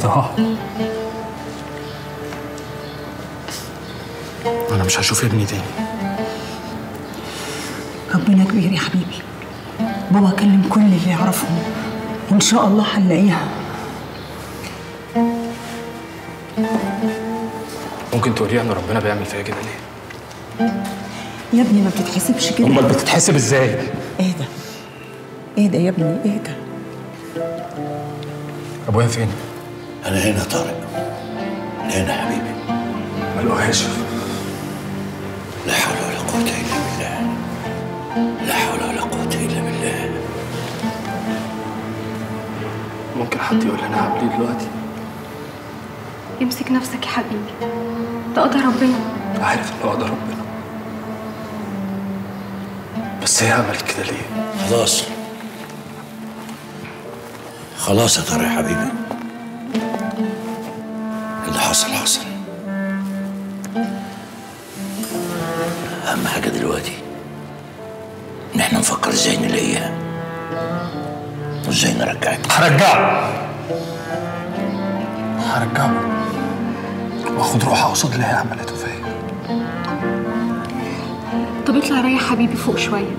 ضاع انا مش هشوف ابني تاني ربنا كبير يا حبيبي بابا كلم كل اللي يعرفهم وان شاء الله هنلاقيها ممكن تقولي ان ربنا بيعمل فيا كده ليه يا ابني ما بتتحسبش كده امال بتتحسب ازاي ايه ده ايه ده يا ابني ايه ده ابويا فين انا هنا طارق هنا حبيبي ما لقوهاش لا حول ولا قوة إلا بالله لا حول ولا قوة إلا بالله ممكن حد يقول لي انا هعمل ايه دلوقتي امسك نفسك يا حبيبي ده قدر ربنا عارف ان اقدر ربنا بس هي عملت كده ليه خلاص خلاص يا طارق يا حبيبي اللي حصل حصل أهم حاجة دلوقتي إن إحنا نفكر إزاي نلاقيها وإزاي نرجعها هرجعه هرجعه واخد روحها قصاد اللي هي عملته فيا طب اطلع ريح حبيبي فوق شويه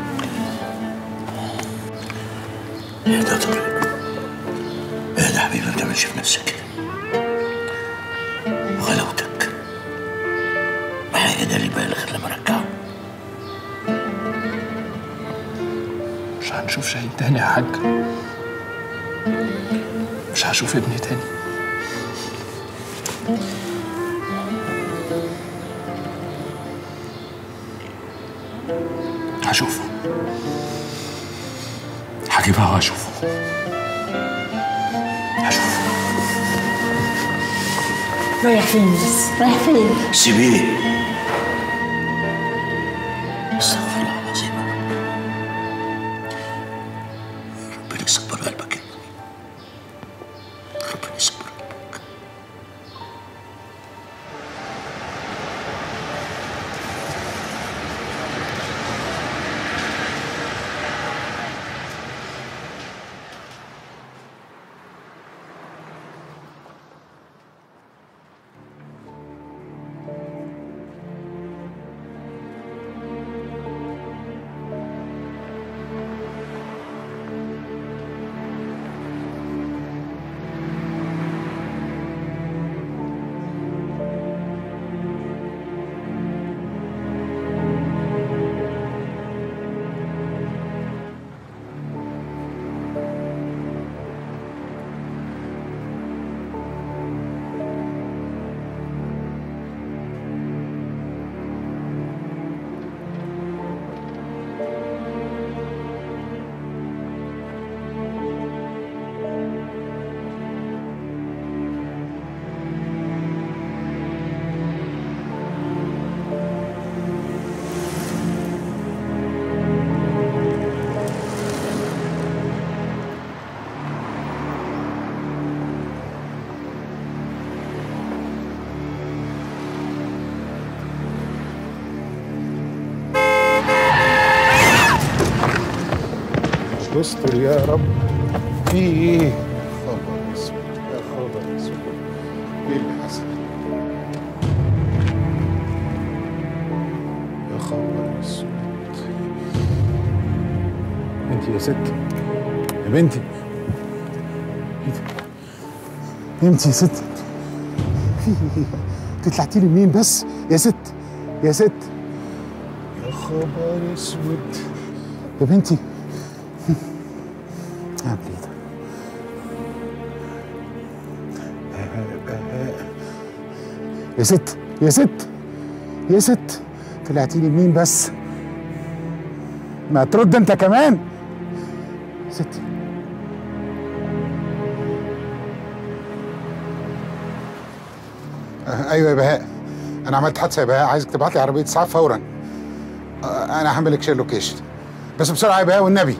اهدى يا طارق اهدى يا حبيبي ما تعملش في نفسك كده غلاوتك ما هي ده اللي بالغ لما رجعه مش هنشوف شاهين تاني يا حاج مش هشوف ابني تاني هشوفه هجيبها وهشوفه هشوفه رايح فين بس رايح فين سيبيه استغفر الله العظيم يا رب ربنا يصبر قلبك يا ابني ربنا يصبر قلبك استر يا رب في ايه؟ خبر اسود يا خبر اسود ايه اللي حصل؟ يا خبر اسود انت يا ست يا بنتي ايه ده؟ انت يا ست في ايه؟ انت طلعتي لي منين بس يا ست يا ست يا خبر اسود يا بنتي اعمل ايه ده؟ يا ست يا ست يا ست طلعتي لي منين بس؟ ما ترد انت كمان ستي آه، ايوه يا بهاء انا عملت حادثه يا بهاء عايزك تبعت لي عربيه اسعاف فورا آه، انا هعمل لك شير لوكيشن بس بسرعه يا بهاء والنبي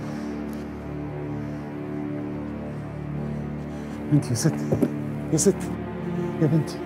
انت يا ست يا ست يا بنتي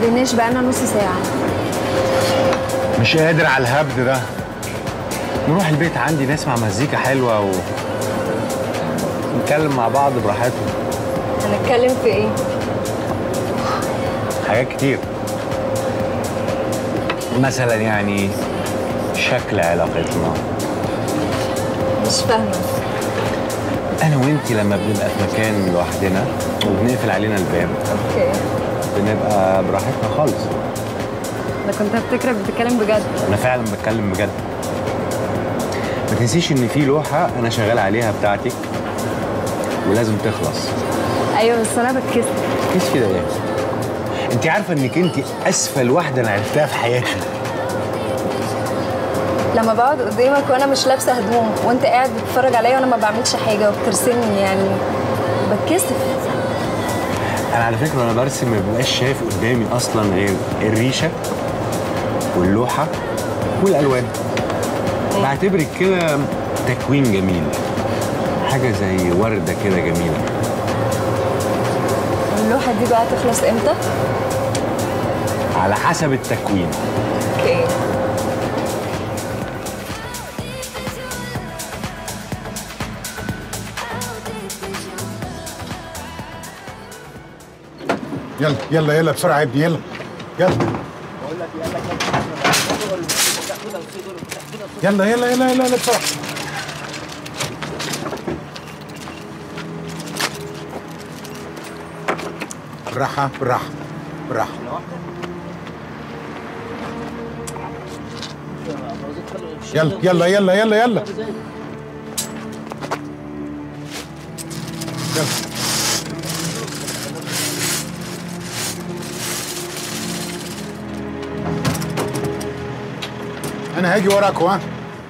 اتقابلناش بقالنا نص ساعة مش قادر على الهبد ده نروح البيت عندي نسمع مزيكا حلوة و نتكلم مع بعض براحتنا هنتكلم في ايه؟ حاجات كتير مثلا يعني شكل علاقتنا مش فاهمة انا وانتي لما بنبقى في مكان لوحدنا وبنقفل علينا الباب اوكي بنبقى براحتنا خالص انا كنت هفتكرك بتتكلم بجد انا فعلا بتكلم بجد ما تنسيش ان في لوحه انا شغال عليها بتاعتك ولازم تخلص ايوه بس انا بتكسف كيس كده ايه انت عارفه انك انت اسفل واحده انا عرفتها في حياتي لما بقعد قدامك وانا مش لابسه هدوم وانت قاعد بتتفرج عليا وانا ما بعملش حاجه وبترسمني يعني بتكسف انا على فكره وانا برسم ما ببقاش شايف قدامي اصلا غير الريشه واللوحه والالوان بعتبرك كده تكوين جميل حاجه زي ورده كده جميله اللوحه دي بقى تخلص امتى؟ على حسب التكوين اوكي يلا يلا يلا بسرعه يا ابني يلا يلا يلا يلا يلا يلا, يلا بسرعه بالراحه بالراحه بالراحه يلا يلا يلا يلا يلا يلا انا هاجي وراك ها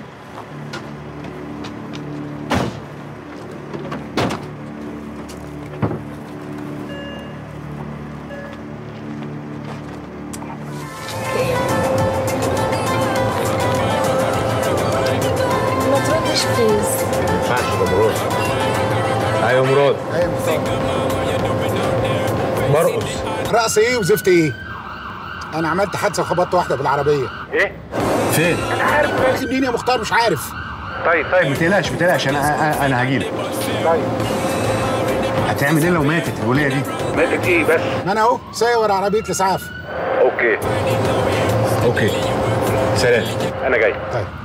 ما تردش بليز ما ينفعش ده مراد ايوه مراد مرقص رقص ايه وزفت ايه انا عملت حادثه وخبطت واحده بالعربيه فين انا عارف راكب مين يا مختار مش عارف طيب طيب ما تقلقش ما تقلقش انا انا, أنا هجيلك طيب هتعمل ايه لو ماتت الوليه دي ماتت ايه بس ما انا اهو سايق ورا عربيه الاسعاف اوكي اوكي سلام انا جاي طيب